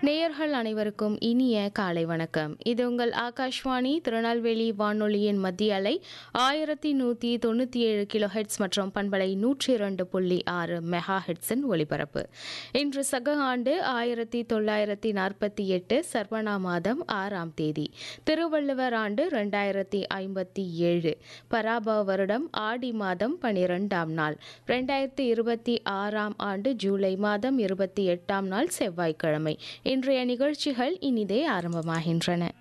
நேயர்கள் அனைவருக்கும் இனிய காலை வணக்கம் இது உங்கள் ஆகாஷ்வாணி திருநெல்வேலி வானொலியின் மத்திய அலை ஆயிரத்தி நூற்றி தொண்ணூற்றி ஏழு கிலோ ஹெட்ஸ் மற்றும் பண்பலை நூற்றி இரண்டு புள்ளி ஆறு மெகா ஹெட்ஸின் ஒலிபரப்பு இன்று சக ஆண்டு ஆயிரத்தி தொள்ளாயிரத்தி நாற்பத்தி எட்டு சர்வணா மாதம் ஆறாம் தேதி திருவள்ளுவர் ஆண்டு ரெண்டாயிரத்தி ஐம்பத்தி ஏழு பராப வருடம் ஆடி மாதம் பனிரெண்டாம் நாள் ரெண்டாயிரத்தி இருபத்தி ஆறாம் ஆண்டு ஜூலை மாதம் இருபத்தி எட்டாம் நாள் செவ்வாய்க்கிழமை இன்றைய நிகழ்ச்சிகள் இனிதே ஆரம்பமாகின்றன